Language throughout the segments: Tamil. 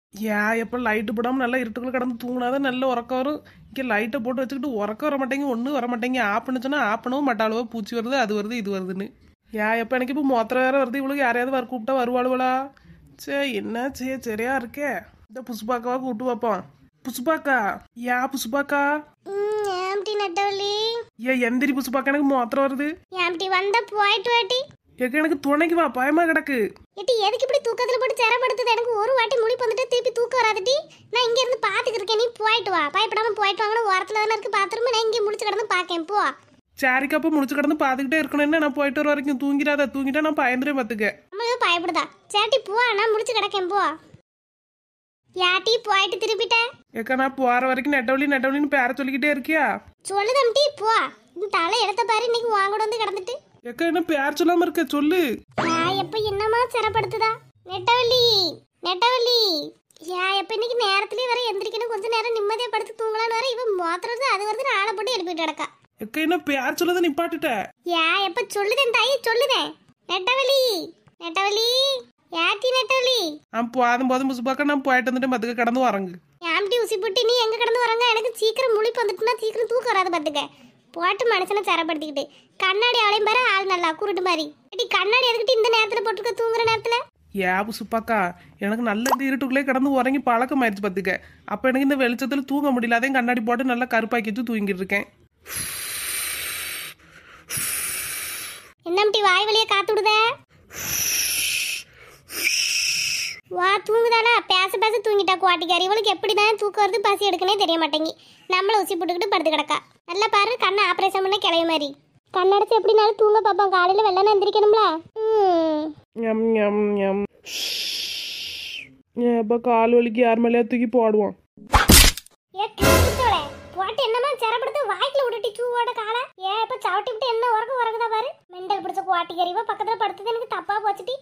ஏன் எப்போ லைட்டு போடாமல் நல்லா இருட்டுக்குள்ள கடந்து தூங்கினாதான் நல்ல உறக்கம் வரும் இங்கே லைட்டை போட்டு வச்சுக்கிட்டு உறக்கம் வர மாட்டேங்க ஒன்றும் வர மாட்டேங்க ஆஃப் பண்ணுச்சுன்னா ஆஃப் பண்ணவும் மாட்டாளுவோ பூச்சி வருது அது வருது இது வருதுன்னு ஏன் எப்போ எனக்கு இப்போ மொத்தம் வேற வருது இவளுக்கு யாரையாவது வர கூப்பிட்டா வருவாளுவளா சே என்ன சே சரியா இருக்கே இந்த புசுபாக்காவா கூப்பிட்டு வைப்பான் புசுபாக்கா யா புசுபாக்கா ஏம்டி நட்டவள்ளி ஏ எந்திரி புசுபாக்கா எனக்கு மொத்தம் வருது ஏம்டி வந்த போயிட்டு வாட்டி ஏக்க எனக்கு துணைக்கு வா பயமா கிடக்கு ஏட்டி எதுக்கு இப்படி தூக்கத்துல போட்டு சிரப்படுத்துது எனக்கு ஒரு வாட்டி முழிப்பு வந்துட்டு திருப்பி தூக்கம் வராதுடி நான் இங்க இருந்து பாத்துக்கிட்டு இருக்கேன் நீ போயிட்டு வா பயப்படாம போயிட்டு வாங்கன்னு ஓரத்துல தானே இருக்கு பாத்ரூம் நான் இங்கே முடிச்சு கிடந்து பாக்கேன் போ சாரிக்கு அப்போ முடிச்சு கடந்து பார்த்துக்கிட்டே இருக்கணும் என்ன நான் போயிட்டு வர வரைக்கும் தூங்கிடாத தூங்கிட்டா நான் பயந்துரே பார்த்துக்க அம்மா ஏதோ பயப்படுதா சேட்டி போ நான் முடிச்சு கிடக்கேன் போ யாட்டி போயிட்டு திருப்பிட்ட ஏக்கா நான் போற வரைக்கும் நெட்டவழி நெட்டவழின்னு பேர சொல்லிக்கிட்டே இருக்கியா சொல்லுதம்டி போ இந்த தலை எடுத்த பாரு இன்னைக்கு வாங்கட வந்து கிடந்துட்டு ஏக்கா என்ன பேர் சொல்லாம இருக்க சொல்லு யா எப்ப என்னமா சிரப்படுத்துதா நெட்டவள்ளி நெட்டவள்ளி யா எப்ப இன்னைக்கு நேரத்துலயே வர எந்திரிக்கணும் கொஞ்ச நேரம் நிம்மதியா படுத்து தூங்கலாம்னு வர இவன் மோத்துறது அது வருது ஆளை போட்டு எழுப்பிட்டு கிடக்கா ஏக்கா என்ன பேர் சொல்லதை நிப்பாட்டுட்ட யா எப்ப சொல்லுதேன் தாயி சொல்லுதேன் நெட்டவள்ளி நெட்டவள்ளி யாத்தி நெட்டவள்ளி ஆ போதும் போதும் புசுபாக்கா நான் போயிட்டு வந்துட்டு மதுக்க கடந்து வரங்கு யாம்டி உசி புட்டி நீ எங்க கிடந்து வரங்க எனக்கு சீக்கிரம் முழிப்பு வந்துட்டுனா சீக்கிரம் தூக்கம் வராது பாத்துக்க போட்டு மனுஷனை சிரப்படுத்திக்கிட்டு கண்ணாடி அவளையும் பாரு ஆள் நல்லா குருட்டு மாதிரி ஏடி கண்ணாடி எதுக்கிட்டு இந்த நேரத்துல போட்டுருக்க தூங்குற நேரத்துல ஏ புசுப்பாக்கா எனக்கு நல்ல இந்த இருட்டுக்குள்ளே கடந்து உறங்கி பழக்கம் ஆயிடுச்சு பார்த்துக்க அப்போ எனக்கு இந்த வெளிச்சத்தில் தூங்க முடியல அதையும் கண்ணாடி போட்டு நல்லா கருப்பாக்கி வச்சு தூங்கிட்டு இருக்கேன் என்னம்டி வாய் வழியா காத்து விடுத வா தூங்குதானா பேச பேச தூங்கிட்டா குவாட்டிக்காரி இவளுக்கு எப்படி தான் தூக்கம் வருது பசி எடுக்கனே தெரிய மாட்டேங்கி நம்மள ஊசி போட்டுக்கிட்டு படுத்து கிடக்கா நல்லா பாரு கண்ணை ஆப்ரேஷன் பண்ண கிளைய மாதிரி கண்ணடைச்சு எப்படினாலும் தூங்க பார்ப்போம் காலையில வெள்ளன எந்திரிக்கணும்ல ம் எம் எம் எம் இப்போ கால் வலிக்கு யார் மேலேயா தூக்கி போடுவோம் ஏ கிழிச்சோளே போட்டு என்னமா சிரப்படுத்து வாய்க்குல விட்டுட்டு சூவோட காலை ஏ இப்ப சவட்டி விட்டு என்ன உறக்க உறக்குதா பாரு மெண்டல் பிடிச்ச குவாட்டிக்காரிவா பக்கத்துல படுத்தது எனக்கு தப்பா போச்சுட்டி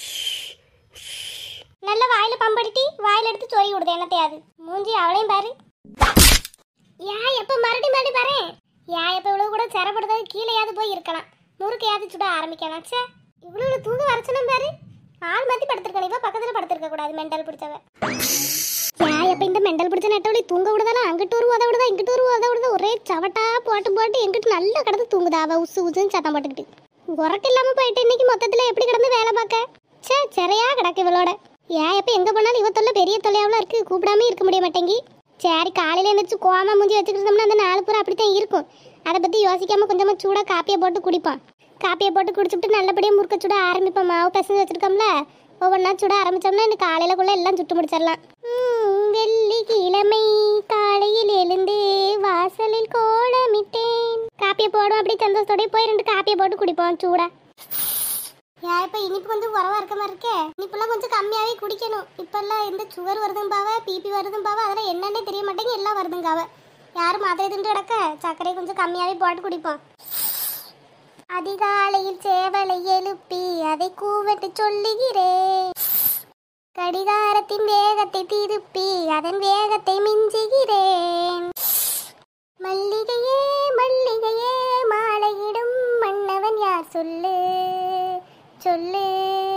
நல்ல வாயில பம்படிட்டி வாயில எடுத்து சொறி விடுது என்னத்தையாது மூஞ்சி அவளையும் பாரு யா எப்ப மறுபடி மறுபடி பாரு யா எப்ப இவ்வளவு கூட சிரப்படுறது கீழேயாவது போய் இருக்கலாம் முறுக்கையாவது சுட ஆரம்பிக்கலாம் சே இவ்வளவு தூங்க வரச்சனும் பாரு ஆள் மாத்தி படுத்திருக்கணும் இவ பக்கத்துல படுத்திருக்க கூடாது மெண்டல் பிடிச்சவ யா எப்ப இந்த மெண்டல் பிடிச்ச நெட்டவழி தூங்க விடுதாலும் அங்கிட்டு ஒரு உத விடுதா இங்கிட்டு ஒரு உத விடுதா ஒரே சவட்டா போட்டு போட்டு எங்கிட்டு நல்லா கிடந்து தூங்குதா அவ உசு உசுன்னு சத்தம் போட்டுக்கிட்டு உறக்க இல்லாம போயிட்டு இன்னைக்கு மொத்தத்துல எப்படி கிடந்து வேலை பார்க்க சே சிறையா கிடக்கு இவளோட ஏன் எப்ப எங்க போனாலும் இவ தொல்லை பெரிய தொல்லையாவில் இருக்கு கூப்பிடாம இருக்க முடிய மாட்டேங்கி சரி காலையில எழுந்திரிச்சு கோமா மூஞ்சி வச்சுக்கிட்டோம்னா அந்த நாலு பூரா அப்படித்தான் இருக்கும் அதை பத்தி யோசிக்காம கொஞ்சமா சூடா காப்பியை போட்டு குடிப்போம் காப்பியை போட்டு குடிச்சுட்டு நல்லபடியா முறுக்க சுட ஆரம்பிப்போம் மாவு பிசைஞ்சு வச்சிருக்கோம்ல ஒவ்வொன்றா சுட ஆரம்பிச்சோம்னா இந்த காலையிலக்குள்ள எல்லாம் சுட்டு முடிச்சிடலாம் ம், வெள்ளிக்கிழமை காலையில் எழுந்து வாசலில் கோலமிட்டேன் காப்பியை போடும் அப்படி சந்தோஷத்தோடய போய் ரெண்டு காப்பியை போட்டு குடிப்போம் சூடா ஏன் இப்போ இனிப்பு கொஞ்சம் குறவா இருக்க மாதிரி இருக்கே இனிப்பெல்லாம் கொஞ்சம் கம்மியாவே குடிக்கணும் இப்பெல்லாம் இந்த சுகர் வருதும்பாவ பிபி வருதும்பாவ அதெல்லாம் என்னன்னே தெரிய மாட்டேங்க எல்லாம் வருதுங்காவ யாரும் மாத்திரை திண்டு கிடக்க சர்க்கரை கொஞ்சம் கம்மியாவே போட்டு குடிப்போம் அதிகாலையில் சேவலை எழுப்பி அதை கூவட்டு சொல்லுகிறேன் கடிகாரத்தின் வேகத்தை திருப்பி அதன் வேகத்தை மிஞ்சுகிறேன் மல்லிகையே மல்லிகையே மாலையிடும் மன்னவன் யார் சொல்லு சொல்லு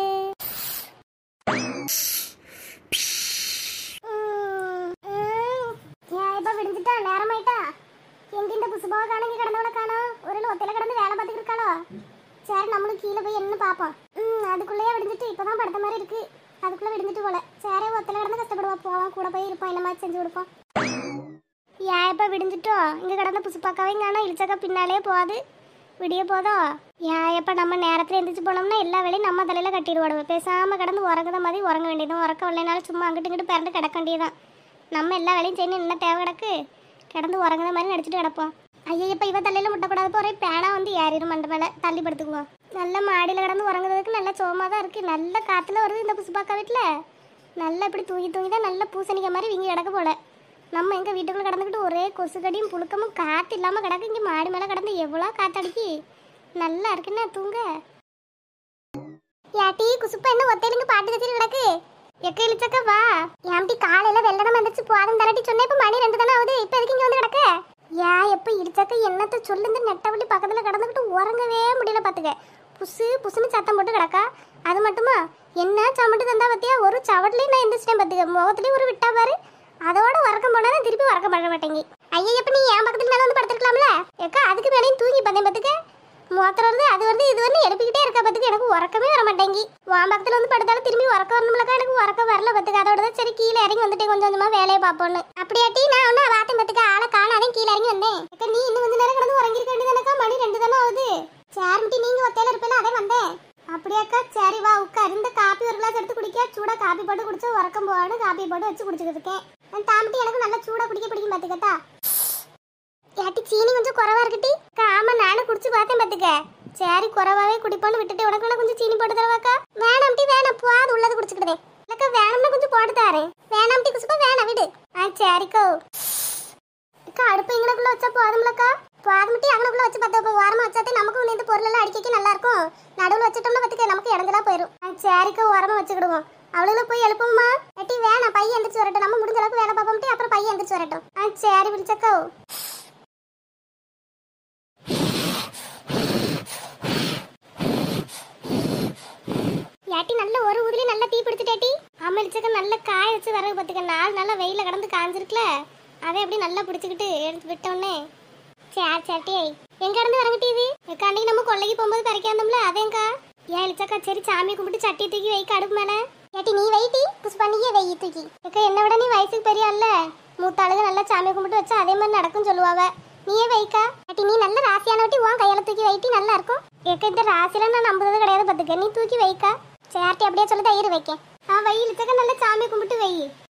உம், உம். ஏன் இப்ப விடிஞ்சிட்டா நேரமாயிட்டா எங்க இந்த புசுபாவை காணங்க கிடந்தவள காணோம் ஒரு ஒத்தையில கிடந்து வேலை பார்த்துட்டு இருக்காளோ சரி நம்மளும் கீழே போய் என்ன பார்ப்போம் ம் அதுக்குள்ளேயே விடிஞ்சிட்டு இப்பதான் படுத்த மாதிரி இருக்கு அதுக்குள்ள விடிஞ்சிட்டு போல சரி ஒத்தையில கிடந்து கஷ்டப்படுவா போவோம் கூட போய் இருப்போம் என்ன மாதிரி செஞ்சு கொடுப்போம் ஏன் இப்ப விடிஞ்சிட்டோம் இங்க கிடந்த புசுப்பாக்காவையும் காணோம் இழிச்சக்கா பின்னாலே போகாது விடிய போதோ ஏன் எப்ப நம்ம நேரத்துல எந்திரிச்சு போனோம்னா எல்லா வேலையும் நம்ம தலையில கட்டிடுவாடுவோம் பேசாம கிடந்து உறங்குத மாதிரி உறங்க வேண்டியதும் உறக்க வரலைனாலும் சும்மா அங்கிட்டு இங்கிட்டு பிறந்து கிடக்க வேண்டியதுதான் நம்ம எல்லா வேலையும் செய்யணும் என்ன தேவை கிடக்கு கிடந்து உறங்குத மாதிரி நடிச்சிட்டு கிடப்போம் ஐயா இப்ப இவ தலையில முட்டக்கூடாது போற பேனா வந்து ஏறிடும் மண்டை மேல தள்ளி படுத்துக்குவோம் நல்ல மாடியில கிடந்து உறங்குறதுக்கு நல்ல சோமா தான் இருக்கு நல்ல காத்துல வருது இந்த புசுப்பாக்கா வீட்டுல நல்லா இப்படி தூங்கி தூங்கி தான் நல்ல பூசணிக்க மாதிரி விங்கி கிடக்க போல நம்ம எங்க வீட்டுக்குள்ள கிடந்துக்கிட்டு ஒரே கொசுக்கடியும் புழுக்கமும் காத்து இல்லாம கிடக்கு இங்க மாடி மேல கிடந்து எவ்வளோ காத்தடிக்கி நல்லா இருக்குன்னா தூங்க யாட்டி குசுப்பா என்ன ஒத்தையிலுங்க பாட்டு கத்திரி கிடக்கு எக்க இழிச்சக்க வா ஏன்டி காலையில வெள்ளடம் வந்துச்சு போதும் தரட்டி சொன்னேன் இப்ப மணி ரெண்டு தானே ஆகுது இப்ப எதுக்கு இங்க வந்து கிடக்க யா எப்ப இடிச்சக்க என்னத்த சொல்லுங்க நெட்டவள்ளி பக்கத்துல கிடந்துக்கிட்டு உறங்கவே முடியல பாத்துக்க புசு புசுன்னு சத்தம் போட்டு கிடக்கா அது மட்டுமா என்ன சமட்டு தந்தா பத்தியா ஒரு சவட்லயும் நான் எந்திரிச்சிட்டேன் பத்துக்க முகத்துலயும் ஒரு விட்டா பாரு அதோட உறக்கம் போனா திருப்பி உறக்கம் பண்ண மாட்டேங்கி ஐயா எப்ப நீ என் பக்கத்துல மேல வந்து படுத்துருக்கலாம்ல ஏக்கா அதுக்கு மேலேயும் தூங்கி பார்த்தேன் பத்துக்க மூத்திரம் வருது அது வருது இது வந்து எழுப்பிக்கிட்டே இருக்க பத்துக்கு எனக்கு உறக்கமே வர மாட்டேங்கி உன் பக்கத்துல வந்து படுத்தாலும் திரும்பி உறக்கம் வரணும்லக்கா எனக்கு உறக்கம் வரல பத்துக்கு அதோட தான் சரி கீழே இறங்கி வந்துட்டு கொஞ்சம் கொஞ்சமா வேலையை பார்ப்போன்னு அப்படியாட்டி நான் ஒன்னும் வாத்தம் பத்துக்க ஆளை காணாதே கீழே இறங்கி வந்தேன் அக்கா நீ இன்னும் கொஞ்ச நேரம் கிடந்து உறங்கிருக்க வேண்டியதானக்கா மணி ரெண்டு தானே ஆகுது சேர்மிட்டி நீங்க ஒத்தையில இருப்பேல அதே வந்தேன் அப்படியாக்கா சரி வா உட்கார் இந்த காப்பி ஒரு கிளாஸ் எடுத்து குடிக்க சூடா காப்பி போட்டு குடிச்சு உறக்கம் போவான்னு காப்பி போட்டு வச்சு குடிச்சுக்கிட்டு இருக்கேன் நான் தாமிட்டி எனக்கு நல்லா சூடா குடிக்க பிடிக்கும் பாத்துக்கட்டா ஏட்டி சீனி கொஞ்சம் குறவா இருக்குட்டி அக்கா, ஆமா நானும் குடிச்சு பார்த்தேன் பாத்துக்க சரி குறவாவே குடிப்போன்னு விட்டுட்டு உனக்கு வேணா கொஞ்சம் சீனி போட்டு தரவாக்கா வேணாம்டி வேணாம் போது உள்ளது குடிச்சுக்கிட்டே இல்லக்கா வேணும்னா கொஞ்சம் போட்டு தரேன் வேணாம்டி குசுப்பா வேணாம் விடு ஆ சரிக்கோ அக்கா அடுப்பு இங்கனக்குள்ள வச்சா போதும்லக்கா போதுமிட்டி அங்கனக்குள்ள வச்சு பத்து வைப்போம் ஓரமா வச்சாத்தே நமக்கு இந்த பொருள் எல்லாம் அடிக்க நல்லா இருக்கும் நடுவுல வச்சுட்டோம்னா பத்துக்க நமக்கு இடங்களா போயிடும் ஆ சரிக்கா ஓரமா வச்சுக்கிடுவோம் அவளுல போய் எழுப்புமா ஏட்டி வேணாம் பையன் எந்திரிச்சு வரட்டும் நம்ம முடிஞ்ச அளவுக்கு வேலை பார்ப்போம்ட்டி அப்புறம் பையன் எந்திரிச்சு வரட்டும் ஆ சரி பிடிச்சக்கோ ஏட்டி நல்ல ஒரு ஊதுலயே நல்ல தீ பிடிச்சிட்டேட்டி அமளிச்சக்க நல்ல காய வச்சு விறகு பார்த்துக்க நாலு நாளா வெயில கடந்து காஞ்சிருக்குல அதை எப்படி நல்லா பிடிச்சிக்கிட்டு எடுத்து விட்டோன்னே சரி சரி எங்க இருந்து வரங்க டிவி அன்னைக்கு நம்ம கொல்லைக்கு போகும்போது பறிக்காந்தோம்ல அதேங்கா ஏன் இளிச்சக்கா சரி சாமியை கும்பிட்டு சட்டி தூக்கி வைக்க அடுப்பு மேல ஏட்டி நீ வைட்டி புஷ்பா நீயே வை தூக்கி அக்கா என்ன விட நீ வயசுக்கு பெரிய அல்ல மூத்த ஆளுங்க நல்லா சாமியை கும்பிட்டு வச்சா அதே மாதிரி நடக்கும் சொல்லுவாவ நீயே வைக்கா ஏட்டி நீ நல்ல ராசியான வட்டி உன் கையால தூக்கி வைட்டி நல்லா இருக்கும் ஏக்க இந்த ராசியில நான் நம்புறது கிடையாது பாத்துக்க நீ தூக்கி வைக்கா சேர்ட்டி அப்படியே சொல்லி தயிர் வைக்க ஆ வை இழுத்தக்க நல்ல சாமி கும்பிட்டு வை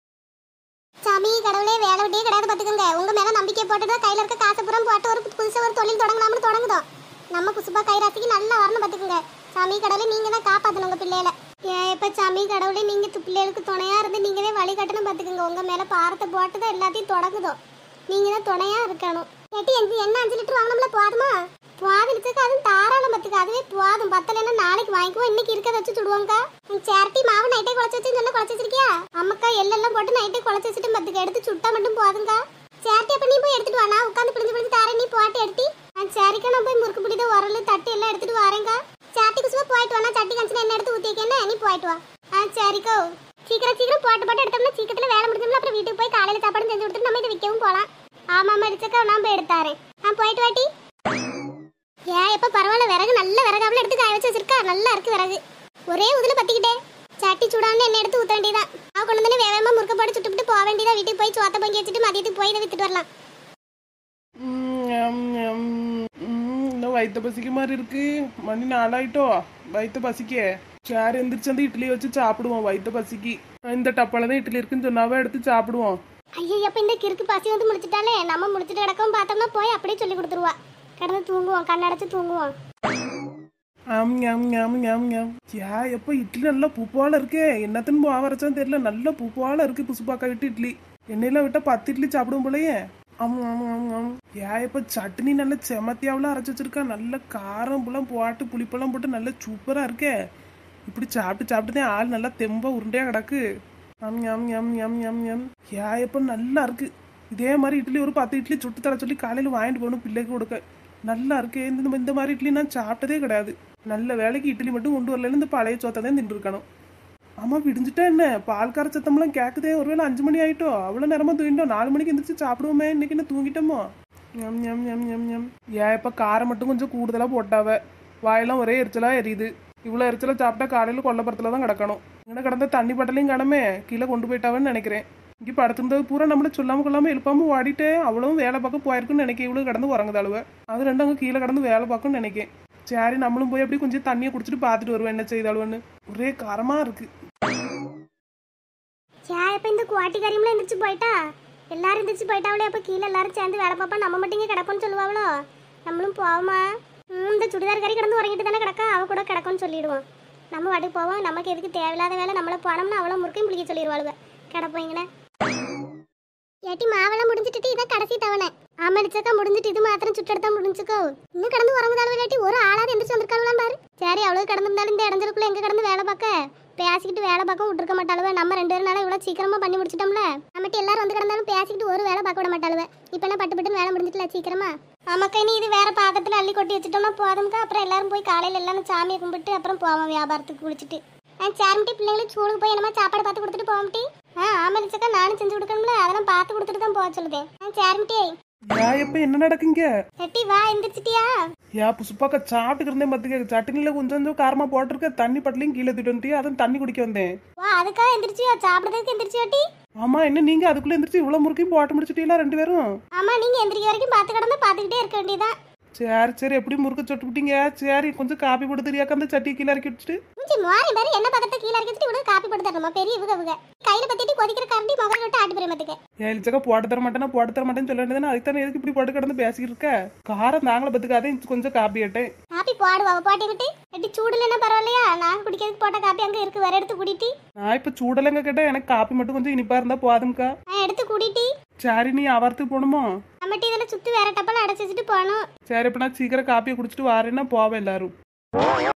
சாமி கடவுளே வேலை விட்டே கிடையாது பாத்துக்கோங்க உங்க மேல நம்பிக்கை போட்டுட்டு கையில இருக்க காசு புறம் போட்டு ஒரு புதுசா ஒரு தொழில் தொடங்கலாம்னு தொடங்குதோம் நம்ம குசுபா கைராசிக்கு நல்லா வரணும் பாத்துக்கோங்க சாமி கடவுளே நீங்க தான் காப்பாத்தணும் உங்க பிள்ளையில ஏன் இப்ப சாமி கடவுளே நீங்க து- பிள்ளைகளுக்கு துணையா இருந்து நீங்க தான் வழி கட்டணும் பாத்துக்கோங்க உங்க மேல பாரத்தை போட்டு தான் எல்லாத்தையும் தொடங்குதோம் நீங்க தான் துணையா இருக்கணும் ஏட்டி எங்க என்ன அஞ்சு லிட்டர் வாங்கணும்ல போதுமா போதிலிச்சுக்கு அதுவும் தாராளம் பத்துக்கு அதுவே போதும் பத்தலைன்னா நாளைக்கு வாங்கிக்குவோம் இன்னைக்கு இருக்கிறத வச்சு சுடுவோங்கக்கா சேரட்டி மாவு நைட்டே குழச்சி வச்சு சொன்னா குழச்சி வச்சிருக்கியா அம்மக்கா எள்ளெல்லாம் போட்டு நைட்டே குழச்சி வச்சுட்டு பத்துக்கு எடுத்து சுட்டா மட்டும் போதுங்கக்கா சேரட்டி அப்ப நீ போய் எடுத்துட்டு வா நான் உட்காந்து பிடிஞ்சு பிடிஞ்சு தரேன் நீ போட்டு எடுத்தி ஆ சரிக்கா நான் போய் முறுக்கு பிடித உரல் தட்டு எல்லாம் எடுத்துட்டு வரேங்கா சேட்டி குசுமா போயிட்டு வா நான் சட்டி கஞ்சினா என்ன எடுத்து ஊத்திக்கேன்னு நீ போயிட்டு வா ஆ சரிக்கோ சீக்கிரம் சீக்கிரம் போட்டு போட்டு எடுத்தோம்னா சீக்கிரத்துல வேலை முடிஞ்சோம்னா அப்புறம் வீட்டுக்கு போய் காலையில சாப்பாடு செஞ்சு கொடுத்துட்டு நம்ம இதை விற்கவும் போலாம் ஆமா மடிச்சக்கா நான் போய் எடுத்தாரேன் ஆ போயிட்டு வாட்டி ஏன் எப்ப பரவாயில்ல விறகு நல்ல விறகாவில் எடுத்து காய வச்சு வச்சிருக்கா நல்லா இருக்கு விறகு ஒரே உதுல பத்திக்கிட்டே சட்டி சூடான்னு என்ன எடுத்து ஊத்த வேண்டியதான் அவ கொண்டு வந்து வேகமா முறுக்க போட்டு சுட்டுவிட்டு போக வேண்டியதா வீட்டுக்கு போய் சோத்த பொங்கி வச்சுட்டு மதியத்துக்கு போய் இதை வித்துட்டு வரலாம் ம், ஞம், ஞம். ம், இன்னும் வயித்த பசிக்க மாதிரி இருக்கு மணி நாலாயிட்டோ வயித்த பசிக்க சேர் எந்திரிச்சு வந்து இட்லி வச்சு சாப்பிடுவோம் வயித்த பசிக்கு இந்த டப்பால தான் இட்லி இருக்குன்னு சொன்னாவே எடுத்து சாப்பிடுவோம் ஐயோ அப்ப இந்த கிறுக்கு பசி வந்து முடிச்சிட்டாலே நம்ம முடிச்சிட்டு கிடக்கவும் பார்த்தோம்னா போய் அப்படியே சொல்லி கொடுத்துருவா கிடந்து தூங்குவோம் கண்ணடைச்சு தூங்குவோம் ஆம் ஞாம் ஞாம் ஞாம் ஞாம் யா எப்போ இட்லி நல்லா பூப்பால இருக்கே என்னத்துன்னு ஆவரச்சான்னு தெரியல நல்ல பூப்பால இருக்கு புசுப்பாக்கா விட்டு இட்லி எண்ணெயில விட்டா பத்து இட்லி சாப்பிடும் போலயே ஆமா ஆமா ஆமா ஆமா யா இப்ப சட்னி நல்ல செமத்தியாவெல்லாம் அரைச்சு வச்சிருக்கா நல்ல காரம் புலாம் போட்டு புளிப்பெல்லாம் போட்டு நல்ல சூப்பரா இருக்கே இப்படி சாப்பிட்டு சாப்பிட்டுதான் ஆள் நல்லா தெம்பா உருண்டையா கிடக்கு ஆம் ஞாம் ஞாம் ஞாம் ஞாம் ஞாம் யா எப்ப நல்லா இருக்கு இதே மாதிரி இட்லி ஒரு பத்து இட்லி சுட்டு தர சொல்லி காலையில வாங்கிட்டு போகணும் பிள்ளைக்கு கொடுக்க நல்லா இருக்கு இந்த இந்த மாதிரி இட்லி நான் சாப்பிட்டதே கிடையாது நல்ல வேலைக்கு இட்லி மட்டும் கொண்டு வரல இந்த பழைய சோத்தை தான் தின்று இருக்கணும் ஆமா விடிஞ்சிட்டா என்ன பால்கார சத்தம்லாம் கேக்குதே ஒருவேளை அஞ்சு மணி ஆயிட்டோ அவ்வளவு நேரமா தூங்கிட்டோம் நாலு மணிக்கு எந்திரிச்சு சாப்பிடுவோமே இன்னைக்கு என்ன தூங்கிட்டோமோ ஞம் ஞம் ஞம் ஞம் ஞம் ஏன் இப்ப காரம் மட்டும் கொஞ்சம் கூடுதலா போட்டாவ வாயெல்லாம் ஒரே எரிச்சலா எரியுது இவ்வளவு எரிச்சலா சாப்பிட்டா காலையில கொல்லப்புறத்துல தான் கிடக்கணும் இங்கே கிடந்த தண்ணி பட்டலையும் காணமே கீழே கொண்டு போயிட்டாவன்னு நினைக்கிறேன் இங்கே படுத்திருந்தது பூரா நம்மள சொல்லாம கொள்ளாம எழுப்பாம ஓடிட்டு அவளும் வேலை பார்க்க போயிருக்குன்னு நினைக்க இவ்வளவு கடந்து உறங்குது அழுவ அது ரெண்டும் அங்கே கீழே கடந்து வேலை பார்க்கும்னு நினைக்கேன் சரி நம்மளும் போய் அப்படியே கொஞ்சம் தண்ணியை குடிச்சிட்டு பார்த்துட்டு வருவேன் என்ன செய்தாளுன்னு ஒரே காரமா இருக்கு ஏன் இப்ப இந்த குவாட்டி கறியம்லாம் எந்திரிச்சு போயிட்டா எல்லாரும் எந்திரிச்சு போயிட்டாவளே அப்ப கீழே எல்லாரும் சேர்ந்து வேலை பார்ப்பா நம்ம மட்டும் இங்கே கிடப்போம்னு சொல்லுவாங்களோ நம்மளும் போவோமா ம், இந்த சுடிதார் கறி கிடந்து உறங்கிட்டு தானே கிடக்கா அவ கூட கிடக்கும்னு சொல்லிடுவோம் நம்ம வாட்டுக்கு போவோம் நமக்கு எதுக்கு தேவையில்லாத வேலை நம்மள போனோம்னா அவ்வளோ முறுக்கையும் பிடிக்க சொல்லிடுவாளுவ கிடப்போம் இங்கே ஏட்டி மாவெல்லாம் முடிஞ்சிட்டு இதான் கடைசி தவணை ஆமடிச்சக்கா முடிஞ்சிட்டு இது மாத்திரம் சுட்டெடுத்தா முடிஞ்சுக்கோ இன்னும் கடந்து உறங்குதாலும் இல்லாட்டி ஒரு ஆளாவது எந்திரிச்சு வந்திருக்காளுலாம் பாரு சரி அவ்வளவு கடந்திருந்தாலும் இந்த இடஞ்சிருக்குள்ள எங்க கடந்து வேலை பார்க்க பேசிக்கிட்டு வேலை பார்க்க விட்டுருக்க மாட்டாளுவ நம்ம ரெண்டு பேரும் நாளா இவ்வளவு சீக்கிரமா பண்ணி முடிச்சிட்டோம்ல நம்மட்டு எல்லாரும் வந்து கிடந்தாலும் பேசிக்கிட்டு ஒரு வேலை பார்க்க விட மாட்டாளுவ இப்ப என்ன பட்டு பட்டுன்னு வேலை முடிஞ்சிட்டுல சீக்கிரமா ஆமாக்கா இனி இது வேற பாத்திரத்துல அள்ளி கொட்டி வச்சுட்டோம்னா போதும்க்கா அப்புறம் எல்லாரும் போய் காலையில எல்லாம் சாமியை கும்பிட்டு அப்புறம் போவோம் வியாபாரத்துக்கு குளிச்சுட்டு ஆ சாமிட்டி பிள்ளைங்களுக்கு ஸ்கூலுக்கு போய் என்னமா சாப்பாடு பார்த்து கொடுத்துட்டு போவோம்ட்டி ஆ ஆமலிச்சக்கா நானும் செஞ்சு கொடுக்கணும்ல அதெல்லாம் பார்த்து கொடுத்துட்டு தான் போக சொல்லுதேன் ஆ சாமிட்டி யா எப்ப என்ன நடக்குங்க செட்டி வா எந்திரிச்சிட்டியா யா புசுப்பாக்க சாப்பிட்டு இருந்தேன் பார்த்துக்க சட்னியில் கொஞ்சம் கொஞ்சம் காரமாக போட்டிருக்க தண்ணி பட்டலையும் கீழே தூக்கிட்டு வந்துட்டு அதான் தண்ணி குடிக்க வந்தேன் வா அதுக்காக எந்திரிச்சியோ சாப்பிடுறதுக்கு எந்திரிச்சியோட்டி ஆமா என்ன நீங்க அதுக்குள்ள எந்திரிச்சு இவ்வளவு முறுக்கையும் போட்டு முடிச்சிட்டீங்களா ரெண்டு பேரும் ஆமா நீங்க எந்திரிக்க வரைக்கும் பார்த்து கிடந்தா பார்த்துக்கிட்டே இருக்க வேண்டியதான் சரி சரி எப்படி முறுக்கு சொட்டு விட்டீங்க சரி கொஞ்சம் காப்பி போட்டு தெரியாக்க அந்த சட்டி கீழே இறக்கி வச்சுட்டு மூஞ்சி மாறி பாரு என்ன பக்கத்தை கீழே இறக்கி வச்சுட்டு இவனுக்கு காப்பி போட்டு தரணுமா பெரிய இவங்க இவங்க கையில பத்திட்டு கொதிக்கிற கரண்டி முகர விட்டு ஆட்டி பிரேமத்துக்கு ஏழிச்சக்கா போட்டு தர மாட்டேன்னா போட்டு தர மாட்டேன்னு சொல்ல வேண்டியதானே அதுக்கு தானே எதுக்கு இப்படி போட்டு கிடந்து பேசிக்கிட்டு இருக்க காரம் நாங்களே பத்துக்காதே கொஞ்சம் காப்பி கேட்டேன் காப்பி போடுவா போட்டி விட்டு எட்டி சூடுல என்ன பரவாயில்லையா நான் குடிக்கிறதுக்கு போட்ட காப்பி அங்க இருக்கு வேற எடுத்து குடிட்டி நான் இப்ப சூடலைங்க கேட்டேன் எனக்கு காப்பி மட்டும் கொஞ்சம் இனிப்பா இருந்தா போதும்க்கா நான் எடுத்து குடிட்டி சரி நீ அவரத்துக்கு போகணுமா நம்மட்டி இதில் சுற்றி வேற டப்பெல்லாம் அடைச்சி வச்சுட்டு போகணும் சரி இப்ப நான் சீக்கிரம் காப்பியை குடிச்சிட்டு வாரேன்னா போவேன் எல்லாரும்